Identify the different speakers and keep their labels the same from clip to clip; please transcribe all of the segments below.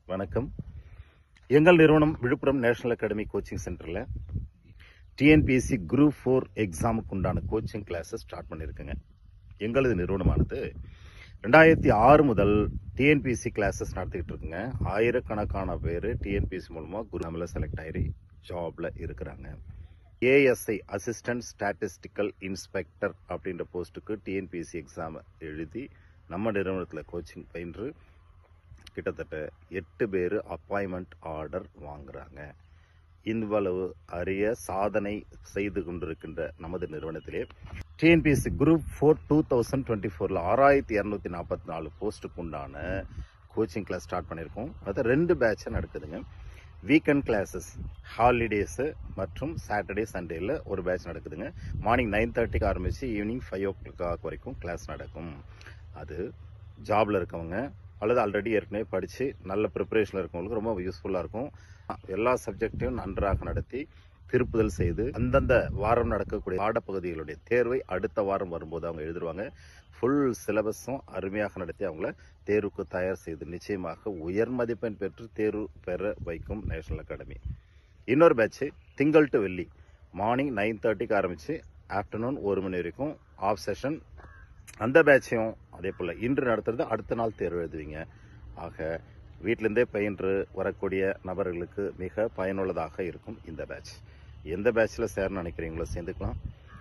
Speaker 1: வணக்கம் எங்கள் நிறுவனம் விழுப்புரம் நேஷனல் அகாடமி கோச்சிங் சென்டரில் டிஎன்பிஎஸ்சி குரூப் ஃபோர் எக்ஸாமுக்கு உண்டான கோச்சிங் கிளாஸஸ் ஸ்டார்ட் பண்ணியிருக்குங்க எங்களது நிறுவனமானது ரெண்டாயிரத்தி ஆறு முதல் டிஎன்பிஎஸ்சி கிளாஸஸ் நடத்திக்கிட்டு இருக்குங்க ஆயிரக்கணக்கான பேர் டிஎன்பிஎஸ்சி மூலமாக குருநாமில் செலக்ட் ஆகி ஜாப்ல இருக்கிறாங்க ஏஎஸ்ஐ அசிஸ்டன்ட் ஸ்டாட்டிஸ்டிக்கல் இன்ஸ்பெக்டர் அப்படின்ற போஸ்ட்டுக்கு டிஎன்பிஎஸ்சி எக்ஸாம் எழுதி நம்ம நிறுவனத்தில் கோச்சிங் பயின்று கிட்டத்தட்ட எட்டு பேர் அப்பாயின்மெண்ட் ஆர்டர் வாங்குறாங்க இவ்வளவு அரிய சாதனை செய்து கொண்டிருக்கின்ற நமது நிறுவனத்திலே TNPSC group four two thousand twenty ஃபோரில் ஆறாயிரத்தி இரநூத்தி நாற்பத்தி நாலு போஸ்ட்டுக்கு உண்டான கோச்சிங் கிளாஸ் ஸ்டார்ட் பண்ணியிருக்கோம் அது ரெண்டு பேட்சாக நடக்குதுங்க வீக்கெண்ட் கிளாஸஸ் ஹாலிடேஸு மற்றும் சாட்டர்டே சண்டேல ஒரு பேட்ச் நடக்குதுங்க மார்னிங் நைன் தேர்ட்டிக்கு ஆரம்பித்து ஈவினிங் ஃபைவ் ஓ கிளாக் வரைக்கும் கிளாஸ் நடக்கும் அது ஜாப்ல இருக்கவங்க அல்லது ஆல்ரெடி ஏற்கனவே படித்து நல்ல ப்ரிப்பரேஷனில் இருக்கவங்களுக்கு ரொம்ப யூஸ்ஃபுல்லாக இருக்கும் எல்லா சப்ஜெக்டையும் நன்றாக நடத்தி திருப்புதல் செய்து அந்தந்த வாரம் நடக்கக்கூடிய பாடப்பகுதிகளுடைய தேர்வை அடுத்த வாரம் வரும்போது அவங்க எழுதுருவாங்க ஃபுல் சிலபஸும் அருமையாக நடத்தி அவங்கள தேர்வுக்கு தயார் செய்து நிச்சயமாக உயர் மதிப்பெண் பெற்று தேர்வு பெற வைக்கும் நேஷனல் அகாடமி இன்னொரு பேட்ச் திங்கள் டு வெள்ளி மார்னிங் நைன் தேர்ட்டிக்கு ஆரம்பித்து ஆஃப்டர்நூன் ஒரு மணி வரைக்கும் ஆஃப் செஷன் அந்த பேட்சையும் அதே போல் இன்று நடத்துறது அடுத்த நாள் தேர்வு எழுதுவீங்க ஆக வீட்டிலேருந்தே பயின்று வரக்கூடிய நபர்களுக்கு மிக பயனுள்ளதாக இருக்கும் இந்த பேட்ச் எந்த பேட்சில் சேரணும்னு நினைக்கிறீங்களோ சேர்ந்துக்கலாம்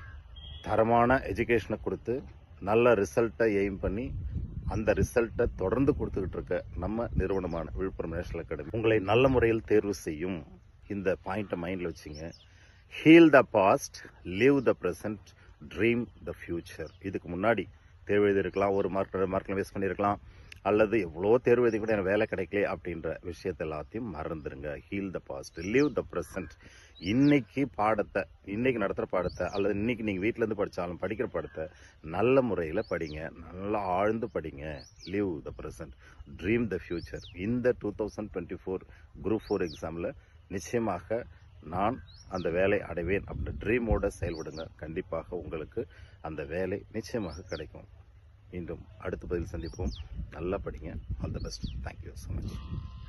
Speaker 1: தரமான எஜுகேஷனை கொடுத்து நல்ல ரிசல்ட்டை எய்ம் பண்ணி அந்த ரிசல்ட்டை தொடர்ந்து கொடுத்துக்கிட்டு இருக்க நம்ம நிறுவனமான விழுப்புரம் நேஷனல் அகாடமி உங்களை நல்ல முறையில் தேர்வு செய்யும் இந்த பாயிண்ட்டை மைண்டில் வச்சுங்க heal the past live the present dream the future இதுக்கு முன்னாடி தேர்வு எழுதியிருக்கலாம் ஒரு மார்க் ரெண்டு மார்க்கில் வேஸ்ட் பண்ணியிருக்கலாம் அல்லது எவ்வளோ தேர்வு எழுதி கூட எனக்கு வேலை கிடைக்கல அப்படின்ற விஷயத்தை எல்லாத்தையும் மறந்துருங்க heal the past live the present இன்னைக்கு பாடத்தை இன்னைக்கு நடத்துகிற பாடத்தை அல்லது இன்னைக்கு நீங்கள் வீட்டிலேருந்து படித்தாலும் படிக்கிற பாடத்தை நல்ல முறையில் படிங்க நல்லா ஆழ்ந்து படிங்க live the present dream the future இந்த two thousand twenty four group four எக்ஸாமில் நிச்சயமாக நான் அந்த வேலை அடைவேன் அப்படின்ற ட்ரீமோட செயல்படுங்க கண்டிப்பாக உங்களுக்கு அந்த வேலை நிச்சயமாக கிடைக்கும் மீண்டும் அடுத்த பதில் சந்திப்போம் நல்லா படிங்க all the best thank you so much